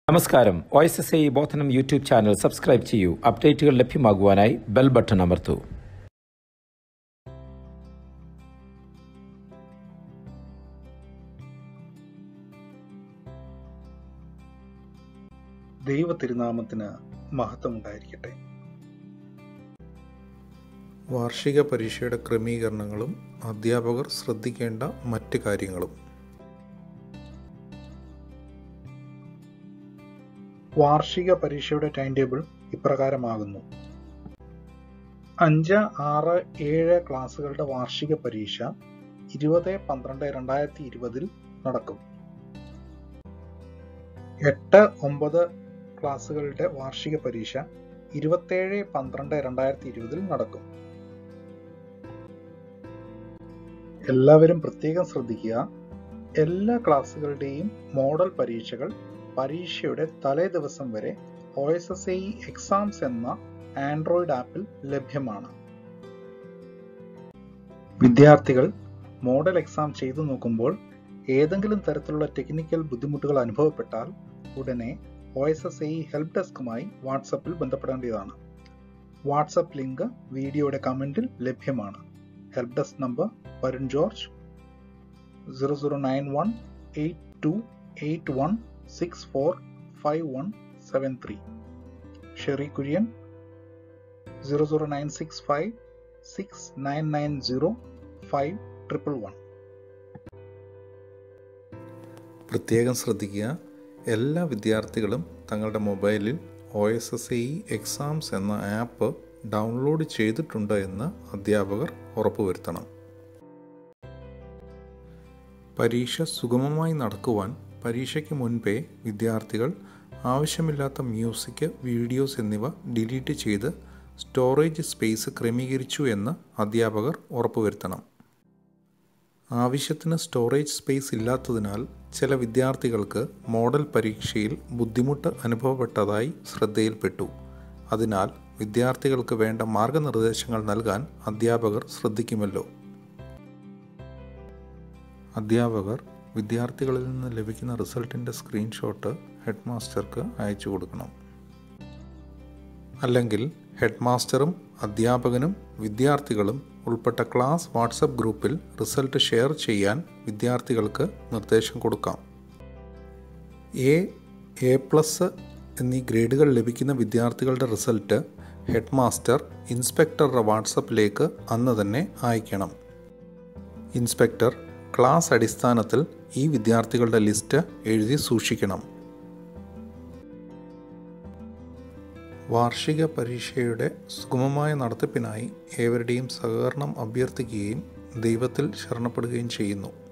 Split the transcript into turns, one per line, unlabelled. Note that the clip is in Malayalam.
നമസ്കാരം വോയിസ് എസ് ഐ ബോധനം യൂട്യൂബ് ചാനൽ സബ്സ്ക്രൈബ് ചെയ്യൂ അപ്ഡേറ്റുകൾ ലഭ്യമാകുവാനായി ബെൽ ബട്ടൺ അമർത്തൂ
ദൈവ തിരുനാമത്തിന് മഹത്വമുണ്ടായിരിക്കട്ടെ
വാർഷിക പരീക്ഷയുടെ ക്രമീകരണങ്ങളും അധ്യാപകർ ശ്രദ്ധിക്കേണ്ട മറ്റ് കാര്യങ്ങളും
വാർഷിക പരീക്ഷയുടെ ടൈം ടേബിൾ ഇപ്രകാരമാകുന്നു അഞ്ച് ആറ് ഏഴ് ക്ലാസ്സുകളുടെ വാർഷിക പരീക്ഷ ഇരുപത് പന്ത്രണ്ട് രണ്ടായിരത്തി ഇരുപതിൽ നടക്കും എട്ട് ഒമ്പത് ക്ലാസ്സുകളുടെ വാർഷിക പരീക്ഷ ഇരുപത്തേഴ് പന്ത്രണ്ട് രണ്ടായിരത്തി ഇരുപതിൽ നടക്കും എല്ലാവരും പ്രത്യേകം ശ്രദ്ധിക്കുക എല്ലാ ക്ലാസ്സുകളുടെയും മോഡൽ പരീക്ഷകൾ പരീക്ഷയുടെ തലേ ദിവസം വരെ O S S I exams എന്ന ആൻഡ്രോയിഡ് ആപ്പിൽ ലഭ്യമാണ് വിദ്യാർത്ഥികൾ മോഡൽ എക്സാം ചെയ്തു നോക്കുമ്പോൾ ഏതെങ്കിലും തരത്തിലുള്ള ടെക്നിക്കൽ ബുദ്ധിമുട്ടുകൾ അനുഭവപ്പെട്ടാൽ ഉടനെ O S S I help ഡെസ്കുമായി വാട്സപ്പിൽ ബന്ധപ്പെടേണ്ടതാണ് വാട്സപ്പ് ലിങ്ക് വീഡിയോയുടെ കമന്റിൽ ലഭ്യമാണ് help desk number Varun George zero zero nine one eight two eight one six four five one seven three Sherry Kurian zero zero nine six five six nine nine zero five triple one
പ്രത്യേകം ശ്രദ്ധിക്കുക എല്ലാ വിദ്യാർത്ഥികളും തങ്ങളുടെ മൊബൈലിൽ O S S I exams എന്ന ആപ്പ് ഡൗൺലോഡ് ചെയ്തിട്ടുണ്ട് എന്ന് അധ്യാപകർ ഉറപ്പുവരുത്തണം പരീക്ഷ സുഗമമായി നടക്കുവാൻ പരീക്ഷയ്ക്ക് മുൻപേ വിദ്യാർത്ഥികൾ ആവശ്യമില്ലാത്ത മ്യൂസിക് വീഡിയോസ് എന്നിവ ഡിലീറ്റ് ചെയ്ത് സ്റ്റോറേജ് സ്പേസ് ക്രമീകരിച്ചു എന്ന് അധ്യാപകർ ഉറപ്പുവരുത്തണം ആവശ്യത്തിന് സ്റ്റോറേജ് സ്പേസ് ഇല്ലാത്തതിനാൽ ചില വിദ്യാർത്ഥികൾക്ക് മോഡൽ പരീക്ഷയിൽ ബുദ്ധിമുട്ട് അനുഭവപ്പെട്ടതായി ശ്രദ്ധയിൽപ്പെട്ടു അതിനാൽ വിദ്യാർത്ഥികൾക്ക് വേണ്ട മാർഗനിർദ്ദേശങ്ങൾ നൽകാൻ അധ്യാപകർ ശ്രദ്ധിക്കുമല്ലോ അധ്യാപകർ വിദ്യാർത്ഥികളിൽ നിന്ന് ലഭിക്കുന്ന റിസൾട്ടിൻ്റെ സ്ക്രീൻഷോട്ട് ഹെഡ് മാസ്റ്റർക്ക് അയച്ചു കൊടുക്കണം അല്ലെങ്കിൽ ഹെഡ് മാസ്റ്ററും അധ്യാപകനും വിദ്യാർത്ഥികളും ഉൾപ്പെട്ട ക്ലാസ് വാട്സപ്പ് ഗ്രൂപ്പിൽ റിസൾട്ട് ഷെയർ ചെയ്യാൻ വിദ്യാർത്ഥികൾക്ക് നിർദ്ദേശം കൊടുക്കാം എ എ പ്ലസ് എന്നീ ഗ്രേഡുകൾ ലഭിക്കുന്ന വിദ്യാർത്ഥികളുടെ റിസൾട്ട് ഹെഡ് മാസ്റ്റർ ഇൻസ്പെക്ടറുടെ വാട്സപ്പിലേക്ക് അന്ന് തന്നെ അയക്കണം ഇൻസ്പെക്ടർ ക്ലാസ് അടിസ്ഥാനത്തിൽ ഈ വിദ്യാർത്ഥികളുടെ ലിസ്റ്റ് എഴുതി സൂക്ഷിക്കണം വാർഷിക പരീക്ഷയുടെ സുഗമമായ നടത്തിപ്പിനായി ഏവരുടെയും സഹകരണം അഭ്യർത്ഥിക്കുകയും ദൈവത്തിൽ ശരണപ്പെടുകയും ചെയ്യുന്നു